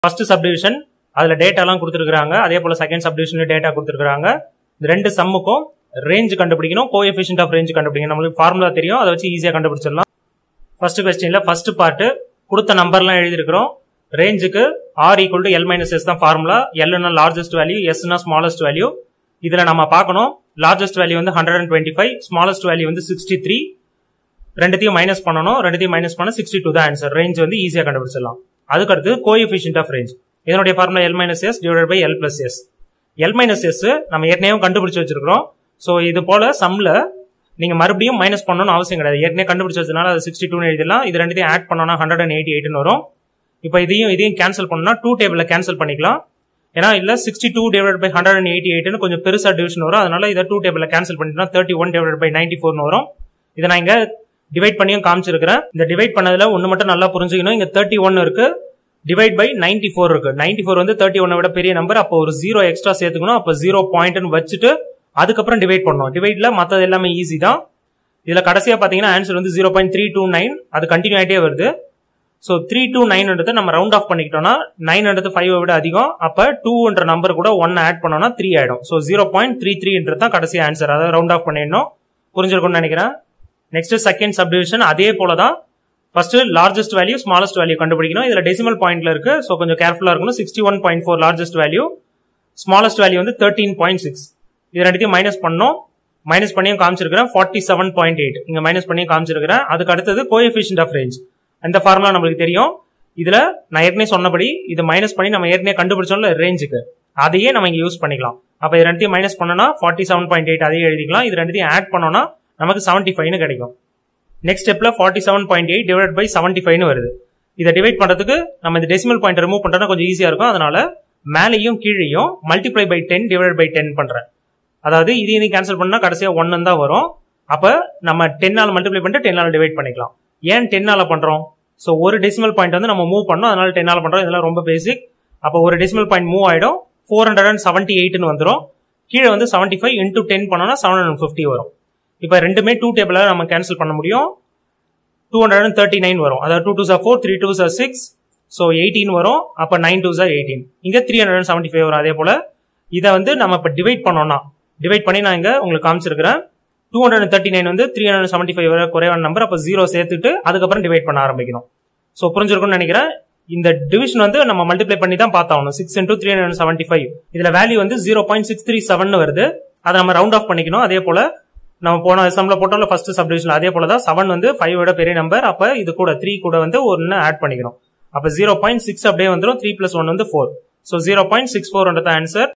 first subdivision அதுல டேட்டாலாம் கொடுத்துருக்காங்க அதே போல செகண்ட் சப்டிவிஷன்ல டேட்டா கொடுத்துருக்காங்க இந்த ரெண்டு சம்முக்கும் ரேஞ்ச் கண்டுபிடிக்கணும் கோஎஃபிஷியன்ட் ஆஃப் ரேஞ்ச் கண்டுபிடிக்கணும் நம்மளுக்கு ஃபார்முலா தெரியும் அதை வச்சு ஈஸியா கண்டுபிடிச்சிடலாம் ஃபர்ஸ்ட் கொஸ்டின்ல ஃபர்ஸ்ட் பார்ட் கொடுத்த நம்பர்லாம் எழுதியிருக்கிறோம் ரேஞ்சுக்கு R equal to L minus S தான் ஃபார்முலா எல்னா லார்ஜஸ்ட் வேல்யூ எஸ்னா ஸ்மாலஸ்ட் வேல்யூ இதுல நம்ம பார்க்கணும் லார்ஜஸ்ட் வேல்யூ வந்து hundred and twenty five smallest value வந்து சிக்ஸ்டி த்ரீ ரெண்டுத்தையும் மைனஸ் பண்ணணும் ரெண்டுத்தையும் மைனஸ் பண்ண சிக்ஸ்டி டூ தான் ஆன்சர் ரேஞ்ச் வந்து ஈஸியா கண்டுபிடிச்சிடலாம் அதுக்கடுத்து கோஎஃபிஷியன்ட் ஆஃப் ரேஞ்ச் இதனுடைய formula L minus S divide by L plus S L minus S நம்ம ஏற்கனவே கண்டுபிடிச்சு வச்சிருக்கிறோம் ஸோ இது போல சம்ல நீங்க மறுபடியும் மைனஸ் பண்ணணும்னு அவசியம் கிடையாது ஏற்கனவே கண்டுபிடிச்சு வச்சதுனால அது சிக்ஸ்டி டூ எழுதலாம் இது ரெண்டுத்தையும் ஆட் பண்ணோம்னா ஹண்ட்ரட் அண்ட் எயிட்டி எயிட்னு வரும் இப்போ இதையும் இதையும் கேன்சல் பண்ணா டூ டேபிள்ல கேன்சல் பண்ணிக்கலாம் ஏன்னா இல்ல sixty two divide by hundred and eighty எயிட்னு கொஞ்சம் பெருசா டிவிஷன் வரும் அதனால இதை டூ டேபிள்ல கேன்சல் பண்ணிட்டோம்னா thirty one divide by ninety ஃபோர்னு வரும் இதை நான் இங்க டிவைட் பண்ணியும் காமிச்சிருக்கிறேன் இந்த டிவைட் பண்ணதுல ஒன்னு மட்டும் நல்லா புரிஞ்சுக்கணும் இங்க தேர்ட்டி ஒன் இருக்கு டிவைட் பை நைன்டி ஃபோர் இருக்கு நைன்டி ஃபோர் வந்து தேர்ட்டி ஒன்னை விட பெரிய நம்பர் அப்போ ஒரு ஜீரோ எக்ஸ்ட்ரா சேர்த்துக்கணும் அப்போ ஜீரோ பாயிண்ட்னு வச்சுட்டு அதுக்கப்புறம் டிவைட் பண்ணணும் டிவைட்ல மற்றது எல்லாமே ஈஸி தான் இதுல கடைசியா பாத்தீங்கன்னா ஆன்சர் வந்து zero point three two nine அது கண்டினியூ ஆகிட்டே வருது ஸோ த்ரீ டூ நைன்ன்றது நம்ம ரவுண்ட் ஆஃப் பண்ணிக்கிட்டோம்னா நைன்ன்றது ஃபைவ் விட அதிகம் அப்ப டூன்ற நம்பர் கூட ஒன் ஆட் பண்ணோம்னா த்ரீ ஆயிடும் ஸோ ஜீரோ பாயிண்ட் த்ரீ த்ரீன்றது தான் கடைசி ஆன்சர் அதாவது ரவுண்ட் ஆஃப் பண்ணிடணும் புரிஞ்சிருக்கும்னு நினைக்கிறேன் நெக்ஸ்ட் செகண்ட் சப்டிவிஷன் அதே போல தான் first largest value smallest value கண்டுபிடிக்கணும் இதுல டெசிமல் பாயிண்ட்ல இருக்கு ஸோ கொஞ்சம் கேர்ஃபுல்லா இருக்கணும் sixty one point four largest value smallest value வந்து தேர்ட்டீன் பாயிண்ட் சிக்ஸ் இது ரெண்டுத்தையும் மைனஸ் பண்ணோம் மைனஸ் பண்ணியும் காமிச்சிருக்கிறேன் ஃபார்ட்டி செவன் பாயிண்ட் எயிட் இங்க மைனஸ் பண்ணியும் காமிச்சிருக்கிறேன் அதுக்கு அடுத்தது கோஎஃபிஷியன்ட் ஆஃப் ரேஞ்ச் அந்த ஃபார்முலா நம்மளுக்கு தெரியும் இதுல நான் ஏற்கனவே சொன்னபடி இது மைனஸ் பண்ணி நம்ம ஏற்கனவே கண்டுபிடிச்சோம்ல ரேஞ்சுக்கு அதையே நம்ம இங்க யூஸ் பண்ணிக்கலாம் அப்ப இது ரெண்டுத்தையும் மைனஸ் பண்ணோம்னா ஃபார்ட்டி செவன் பாயிண்ட் எயிட் அதையே எழுதிக்கலாம் இது ரெண்டுத்தையும் ஆட் பண்ணோம்னா நமக்கு செவன்டி ஃபைவ்னு கிடைக்கும் நெக்ஸ்ட் ஸ்டெப்ல forty seven point eight divide by seventy ஃபைவ்னு வருது இதை டிவைட் பண்றதுக்கு நம்ம இந்த டெசிமல் பாயிண்ட் ரிமூவ் பண்றோம்னா கொஞ்சம் ஈஸியா இருக்கும் அதனால மேலேயும் கீழேயும் multiply by ten divide by ten பண்றேன் அதாவது இது இதையும் கேன்சல் பண்ணா கடைசியா ஒன்னு தான் வரும் அப்ப நம்ம டென்னால மல்டிப்ளை பண்ணிட்டு டென்னால டிவைட் பண்ணிக்கலாம் ஏன் டென்னால பண்றோம் ஸோ ஒரு டெசிமல் பாயிண்ட் வந்து நம்ம மூவ் பண்ணோம் அதனால டென்னால பண்றோம் இதெல்லாம் ரொம்ப பேசிக் அப்போ ஒரு டெசிமல் பாயிண்ட் மூவ் ஆயிடும் ஃபோர் ஹண்ட்ரட் அண்ட் செவன்டி எயிட்னு வந்துடும் கீழே வந்து செவன்டி ஃபைவ் இன்டூ டென் பண்ணோம்னா செவன் ஹண்ட்ரட் ஃபிஃப்டி வரும் இப்போ ரெண்டுமே டூ டேபிள நம்ம கேன்சல் பண்ண முடியும் two hundred and thirty nine வரும் அதாவது two two sir four three two sir six so eighteen வரும் அப்போ நைன் டூ சார் எயிட்டீன் இங்கே த்ரீ ஹண்ட்ரட் செவன்டி ஃபைவ் வரும் அதே போல இதை வந்து நம்ம இப்போ டிவைட் பண்ணோம்னா டிவைட் பண்ணி நான் இங்கே உங்களுக்கு காமிச்சிருக்கிறேன் டூ ஹண்ட்ரட் தேர்ட்டி நைன் வந்து த்ரீ ஹண்ட்ரட் செவன்டி ஃபைவ் வரை குறைவான நம்பர் அப்போ ஜீரோ சேர்த்துட்டு அதுக்கப்புறம் டிவைட் பண்ண ஆரம்பிக்கணும் ஸோ புரிஞ்சிருக்கும்னு நினைக்கிறேன் இந்த டிவிஷன் வந்து நம்ம மல்டிப்ளை பண்ணி தான் பார்த்தாகணும் six into three hundred seventy five இதுல வேல்யூ வந்து zero point six three seven வருது அதை நம்ம ரவுண்ட் ஆஃப் பண்ணிக்கணும் அதே போல நம்ம போன சம்ல போட்டோம்ல ஃபர்ஸ்ட் சப்டிவிஷன் அதே போல தான் செவன் வந்து ஃபைவ் விட பெரிய நம்பர் அப்ப இது கூட த்ரீ கூட வந்து ஒன்னு ஆட் பண்ணிக்கணும் அப்ப ஜீரோ பாயிண்ட் சிக்ஸ் அப்படியே வந்துடும் த்ரீ பிளஸ் ஒன் வந்து four so zero point six four answer